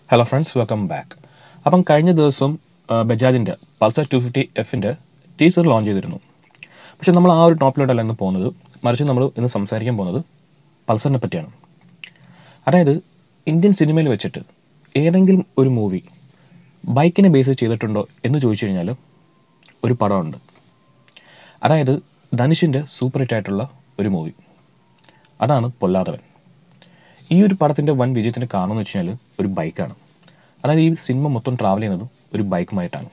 hello friends welcome back അപ്പം കഴിഞ്ഞ ദിവസം ആ, ബജാജിൻ്റെ പൾസർ ടു ഫിഫ്റ്റി എഫിൻ്റെ ടീസർ ലോഞ്ച് ചെയ്തിരുന്നു പക്ഷെ നമ്മൾ ആ ഒരു ടോപ്പിലോട്ടല്ല ഇന്ന് പോകുന്നത് മറിച്ച് നമ്മൾ ഇന്ന് സംസാരിക്കാൻ പോകുന്നത് പൾസറിനെ പറ്റിയാണ് അതായത് ഇന്ത്യൻ സിനിമയിൽ വെച്ചിട്ട് ഏതെങ്കിലും ഒരു മൂവി ബൈക്കിനെ ബേസ് ചെയ്തിട്ടുണ്ടോ എന്ന് ചോദിച്ചു കഴിഞ്ഞാൽ ഒരു പടമുണ്ട് അതായത് ധനുഷിൻ്റെ സൂപ്പർ ഹിറ്റ് ആയിട്ടുള്ള ഒരു മൂവി അതാണ് പൊല്ലാതവൻ ഈ ഒരു പടത്തിൻ്റെ വൻ വിജയത്തിന് കാരണം എന്ന് വെച്ച് കഴിഞ്ഞാൽ ഒരു ബൈക്കാണ് അതായത് ഈ സിനിമ മൊത്തം ട്രാവൽ ചെയ്യുന്നത് ഒരു ബൈക്കുമായിട്ടാണ്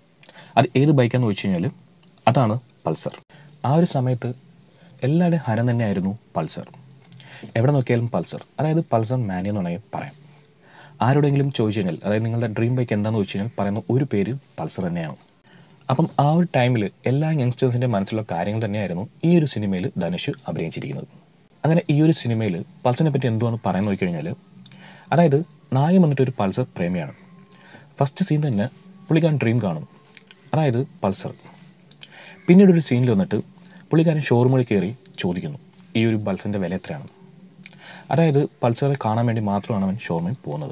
അത് ഏത് ബൈക്കാന്ന് വെച്ച് കഴിഞ്ഞാൽ അതാണ് പൾസർ ആ ഒരു സമയത്ത് എല്ലാവരുടെയും ഹരം തന്നെയായിരുന്നു പൾസർ എവിടെ നോക്കിയാലും പൾസർ അതായത് പൾസർ മാനി എന്ന് വേണമെങ്കിൽ പറയാം ആരോടെങ്കിലും ചോദിച്ചു കഴിഞ്ഞാൽ അതായത് നിങ്ങളുടെ ഡ്രീം ബൈക്ക് എന്താണെന്ന് വെച്ച് കഴിഞ്ഞാൽ പറയുന്ന ഒരു പേര് പൾസർ തന്നെയാണ് അപ്പം ആ ഒരു ടൈമിൽ എല്ലാ യങ്സ്റ്റേഴ്സിൻ്റെ മനസ്സിലുള്ള കാര്യങ്ങൾ തന്നെയായിരുന്നു ഈ ഒരു സിനിമയിൽ ധനുഷ് അഭിനയിച്ചിരിക്കുന്നത് അങ്ങനെ ഈ ഒരു സിനിമയിൽ പൾസറിനെ പറ്റി എന്തുവാണ് പറയാൻ നോക്കിക്കഴിഞ്ഞാൽ അതായത് നായകൻ വന്നിട്ട് ഒരു പൾസർ പ്രേമിയാണ് ഫസ്റ്റ് സീൻ തന്നെ പുള്ളിക്കാരൻ ഡ്രീം കാണും അതായത് പൾസർ പിന്നീട് ഒരു സീനിൽ വന്നിട്ട് പുള്ളിക്കാരൻ ഷോറൂമിൽ കയറി ചോദിക്കുന്നു ഈ ഒരു പൾസറിൻ്റെ വില എത്രയാണ് അതായത് പൾസറെ കാണാൻ വേണ്ടി മാത്രമാണ് അവൻ ഷോറൂമിൽ പോകുന്നത്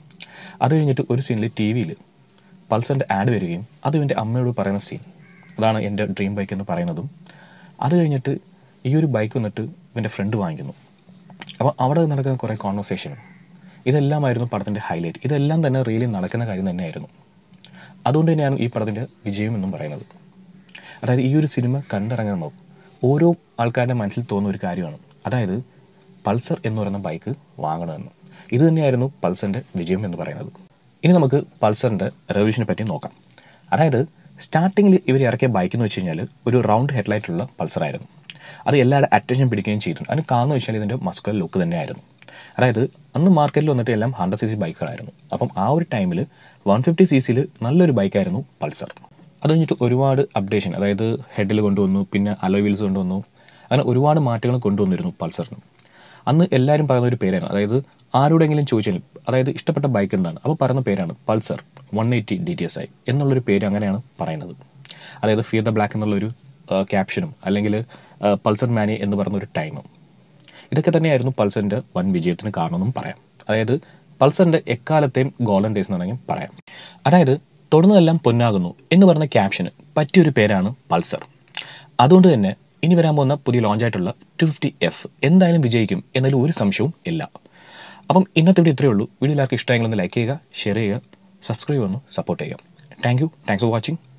അത് കഴിഞ്ഞിട്ട് ഒരു സീനിൽ ടി വിയിൽ പൾസറിൻ്റെ ആഡ് വരികയും അത് ഇവൻ്റെ അമ്മയോട് പറയുന്ന സീൻ അതാണ് എൻ്റെ ഡ്രീം ബൈക്ക് എന്ന് പറയുന്നതും അത് കഴിഞ്ഞിട്ട് ഈ ഒരു ബൈക്ക് വന്നിട്ട് ഇവൻ്റെ ഫ്രണ്ട് വാങ്ങിക്കുന്നു അപ്പോൾ അവിടെ നടക്കുന്ന കുറേ കോൺവെർസേഷനും ഇതെല്ലാമായിരുന്നു പടത്തിൻ്റെ ഹൈലൈറ്റ് ഇതെല്ലാം തന്നെ റിയലി നടക്കുന്ന കാര്യം തന്നെയായിരുന്നു അതുകൊണ്ട് തന്നെയാണ് ഈ പടത്തിൻ്റെ വിജയം എന്നും പറയുന്നത് അതായത് ഈ ഒരു സിനിമ കണ്ടിറങ്ങുമ്പോൾ ഓരോ ആൾക്കാരുടെ മനസ്സിൽ തോന്നുന്ന ഒരു കാര്യമാണ് അതായത് പൾസർ എന്ന് പറയുന്ന ബൈക്ക് വാങ്ങണമെന്ന് ഇത് തന്നെയായിരുന്നു പൾസറിൻ്റെ വിജയം എന്ന് പറയുന്നത് ഇനി നമുക്ക് പൾസറിൻ്റെ റെവല്യൂഷനെ പറ്റി നോക്കാം അതായത് സ്റ്റാർട്ടിങ്ങിൽ ഇവർ ഇറക്കിയ ബൈക്ക് എന്ന് വെച്ച് കഴിഞ്ഞാൽ ഒരു റൗണ്ട് ഹെഡ്ലൈറ്റുള്ള പൾസറായിരുന്നു അത് എല്ലാവരുടെ അറ്റൻഷൻ പിടിക്കുകയും ചെയ്തിട്ടുണ്ട് അതിന് കാരണം വെച്ചാൽ ഇതിൻ്റെ മസ്കുലർ ലുക്ക് തന്നെയായിരുന്നു അതായത് അന്ന് മാർക്കറ്റിൽ വന്നിട്ട് എല്ലാം ഹൺഡ്രഡ് സി സി ബൈക്കുകളായിരുന്നു അപ്പം ആ ഒരു ടൈമിൽ വൺ ഫിഫ്റ്റി സി സിയിൽ നല്ലൊരു ബൈക്കായിരുന്നു പൾസർ അത് കഴിഞ്ഞിട്ട് ഒരുപാട് അപ്ഡേഷൻ അതായത് ഹെഡിൽ കൊണ്ടുവന്നു പിന്നെ അലോ വീൽസ് കൊണ്ടുവന്നു അങ്ങനെ ഒരുപാട് മാറ്റങ്ങൾ കൊണ്ടുവന്നിരുന്നു പൾസറിന് അന്ന് എല്ലാവരും പറയുന്ന ഒരു പേരാണ് അതായത് ആരോടെങ്കിലും ചോദിച്ചാൽ അതായത് ഇഷ്ടപ്പെട്ട ബൈക്ക് എന്താണ് അപ്പോൾ പറയുന്ന പേരാണ് Pulsar one eighty D T S I എന്നുള്ളൊരു പേര് അങ്ങനെയാണ് പറയുന്നത് അതായത് ഫിയർ ദ ബ്ലാക്ക് എന്നുള്ളൊരു ക്യാപ്ഷനും അല്ലെങ്കിൽ പൾസർ മാനി എന്ന് പറയുന്ന ഒരു ടൈമും ഇതൊക്കെ തന്നെയായിരുന്നു പൾസറിൻ്റെ വൻ വിജയത്തിന് കാരണമെന്നും പറയാം അതായത് പൾസറിൻ്റെ എക്കാലത്തെയും ഗോൾഡൻ ഡേയ്സ് എന്ന് വേണമെങ്കിൽ പറയാം അതായത് തൊടുന്നതെല്ലാം പൊന്നാകുന്നു എന്ന് പറഞ്ഞ ക്യാപ്ഷന് പറ്റിയൊരു പേരാണ് പൾസർ അതുകൊണ്ട് തന്നെ ഇനി വരാൻ പോകുന്ന പുതിയ ലോഞ്ചായിട്ടുള്ള ടു ഫിഫ്റ്റി എഫ് എന്തായാലും വിജയിക്കും എന്നതിൽ ഒരു സംശയവും ഇല്ല അപ്പം ഇന്നത്തെ വീഡിയോ ഇത്രയേ ഉള്ളൂ വീഡിയോ എല്ലാവർക്കും ഇഷ്ടമെങ്കിൽ ഒന്ന് ലൈക്ക് ചെയ്യുക ഷെയർ ചെയ്യുക സബ്സ്ക്രൈബ് ഒന്ന് സപ്പോർട്ട് ചെയ്യുക thank you thanks for watching